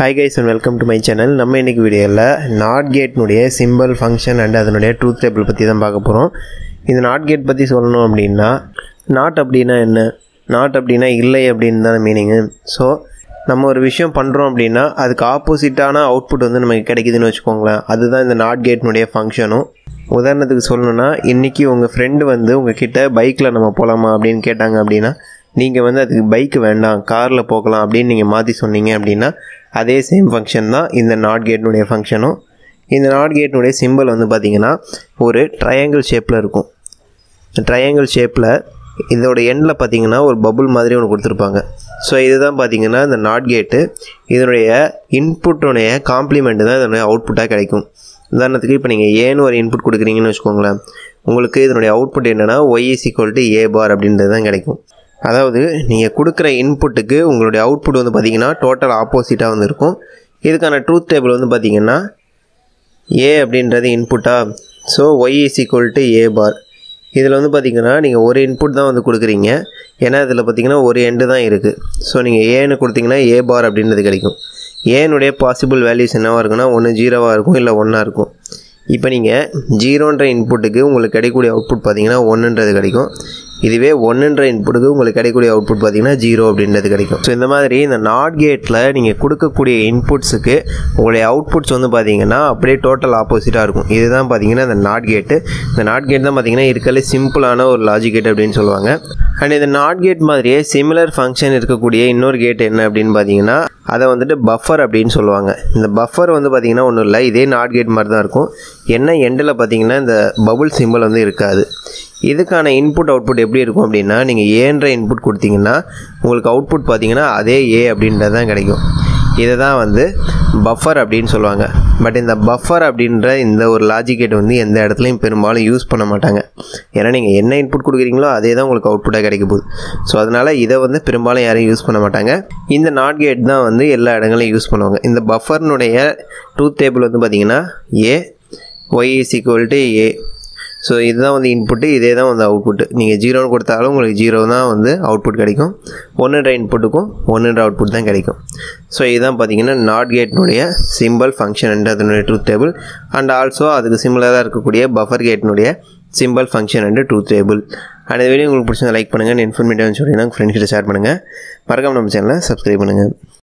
hi guys and welcome to my channel நம்ம இன்னைக்கு வீடியோவில் நாட் கேட்னுடைய சிம்பிள் ஃபங்க்ஷன் அண்ட் அதனுடைய ட்ரூத் டேபிள் பற்றி தான் பார்க்க போகிறோம் இந்த நாட் கேட் பற்றி சொல்லணும் அப்படின்னா நாட் அப்படின்னா என்ன நாட் அப்படின்னா இல்லை அப்படின்னு தான் மீனிங்கு ஸோ நம்ம ஒரு விஷயம் பண்ணுறோம் அப்படின்னா அதுக்கு ஆப்போசிட்டான அவுட்புட் வந்து நமக்கு கிடைக்குதுன்னு வச்சுக்கோங்களேன் அதுதான் இந்த நாட் கேட்னுடைய ஃபங்க்ஷனும் உதாரணத்துக்கு சொல்லணும்னா இன்றைக்கி உங்கள் ஃப்ரெண்டு வந்து உங்ககிட்ட பைக்கில் நம்ம போகலாமா அப்படின்னு கேட்டாங்க அப்படின்னா நீங்கள் வந்து அதுக்கு பைக் வேண்டாம் காரில் போகலாம் அப்படின்னு நீங்கள் மாற்றி சொன்னீங்க அப்படின்னா அதே சேம் ஃபங்க்ஷன் தான் இந்த நாட் கேட்னுடைய ஃபங்க்ஷனும் இந்த நாட் கேட்னுடைய சிம்பிள் வந்து பார்த்திங்கன்னா ஒரு ட்ரையாங்கிள் ஷேப்பில் இருக்கும் இந்த ட்ரையாங்கிள் ஷேப்பில் இதோட எண்டில் பார்த்தீங்கன்னா ஒரு பபுள் மாதிரி ஒன்று கொடுத்துருப்பாங்க ஸோ இதுதான் பார்த்தீங்கன்னா இந்த நாட் கேட்டு இதனுடைய இன்புட்டுடைய காம்ப்ளிமெண்ட் தான் இதனுடைய அவுட்புட்டாக கிடைக்கும் உதாரணத்துக்கு இப்போ நீங்கள் ஏன்னு ஒரு இன்புட் கொடுக்குறீங்கன்னு வச்சுக்கோங்களேன் உங்களுக்கு இதனுடைய அவுட்புட் என்னென்னா Y is equal to A bar அப்படின்றது தான் கிடைக்கும் அதாவது நீங்கள் கொடுக்குற இன்புட்டுக்கு உங்களுடைய அவுட்புட் வந்து பார்த்தீங்கன்னா டோட்டல் ஆப்போசிட்டாக வந்து இருக்கும் இதுக்கான ட்ரூத் டேபிள் வந்து பார்த்தீங்கன்னா ஏ அப்படின்றது இன்புட்டா so Y is equal to A bar இதில் வந்து பார்த்தீங்கன்னா நீங்கள் ஒரு இன்புட் தான் வந்து கொடுக்குறீங்க ஏன்னா இதில் பார்த்தீங்கன்னா ஒரு எண்டு தான் இருக்குது ஸோ நீங்கள் ஏன்னு கொடுத்தீங்கன்னா ஏ பார் அப்படின்றது கிடைக்கும் ஏனுடைய பாசிபிள் வேல்யூஸ் என்னவாக இருக்குன்னா ஒன்று ஜீரோவாக இருக்கும் இல்லை ஒன்றா இருக்கும் இப்போ நீங்கள் ஜீரோன்ற இன்புட்டுக்கு உங்களுக்கு கிடைக்கக்கூடிய அவுட்புட் பார்த்தீங்கன்னா ஒன்றுன்றது கிடைக்கும் இதுவே ஒன்றுன்ற இன்புட்டுக்கு உங்களுக்கு கிடைக்கக்கூடிய அவுட்புட் பார்த்தீங்கன்னா ஜீரோ அப்படின்றது கிடைக்கும் ஸோ இந்த மாதிரி இந்த நாட் கேட்டில் நீங்கள் கொடுக்கக்கூடிய இன்புட்ஸுக்கு உங்களுடைய அவுட்புட்ஸ் வந்து பார்த்தீங்கன்னா அப்படியே டோட்டல் ஆப்போசிட்டாக இருக்கும் இதுதான் பார்த்தீங்கன்னா இந்த நாட் கேட்டு இந்த நாட் கேட் தான் பார்த்தீங்கன்னா இருக்கலே சிம்பிளான ஒரு லாஜிக் கேட் அப்படின்னு சொல்லுவாங்க அண்ட் இந்த நாட் கேட் மாதிரியே சிமிலர் ஃபங்க்ஷன் இருக்கக்கூடிய இன்னொரு கேட் என்ன அப்படின்னு பார்த்தீங்கன்னா அதை வந்துட்டு பஃபர் அப்படின்னு சொல்லுவாங்க இந்த பஃபர் வந்து பார்த்தீங்கன்னா ஒன்றும் இல்லை இதே நாட் கேட் மாதிரி தான் இருக்கும் என்ன எண்டில் பார்த்தீங்கன்னா இந்த பபுள் சிம்பிள் வந்து இருக்காது இதுக்கான இன்புட் அவுட்புட் எப்படி இருக்கும் அப்படின்னா நீங்கள் ஏன்ற இன்புட் கொடுத்தீங்கன்னா உங்களுக்கு அவுட்புட் பார்த்தீங்கன்னா அதே ஏ அப்படின்றது தான் கிடைக்கும் இதை தான் வந்து பஃபர் அப்படின்னு சொல்லுவாங்க பட் இந்த பஃபர் அப்படின்ற இந்த ஒரு லாஜிக்கேட் வந்து எந்த இடத்துலையும் பெரும்பாலும் யூஸ் பண்ண மாட்டாங்க ஏன்னா நீங்கள் என்ன இன்புட் கொடுக்குறீங்களோ அதே தான் உங்களுக்கு அவுட்புட்டாக கிடைக்க போகுது ஸோ அதனால் இதை வந்து பெரும்பாலும் யாரும் யூஸ் பண்ண மாட்டாங்க இந்த நாட் கேட் தான் வந்து எல்லா இடங்களையும் யூஸ் பண்ணுவாங்க இந்த பஃபர்னுடைய ட்ரூத் டேபிள் வந்து பார்த்திங்கன்னா A Y is equal to A so இதுதான் வந்து இன்புட்டு இதே தான் வந்து அவுட்புட்டு நீங்கள் ஜீரோன்னு கொடுத்தாலும் உங்களுக்கு ஜீரோ தான் வந்து அவுட்புட் கிடைக்கும் ஒன்றுன்ற இன்புட்டுக்கும் ஒன்றுன்ற அவுட்புட் தான் கிடைக்கும் ஸோ இதுதான் பார்த்தீங்கன்னா நாட் கேட்னுடைய சிம்பிள் ஃபங்க்ஷன் அண்ட் அதனுடைய ட்ரூத் டேபிள் அண்ட் ஆல்சோ அதுக்கு சிம்பிளாக இருக்கக்கூடிய பஃபர் கேட்னுடைய simple function and truth table and இந்த வீடியோ உங்களுக்கு பிடிச்சதை லைக் பண்ணுங்கள் இன்ஃபர்மேட்டிவ்னு சொல்லிங்கன்னா ஃப்ரெண்ட்ஸ் கிட்ட ஷேர் பண்ணுங்கள் மறக்காம நம்ம சேனலை சப்ஸ்கிரைப் பண்ணுங்கள்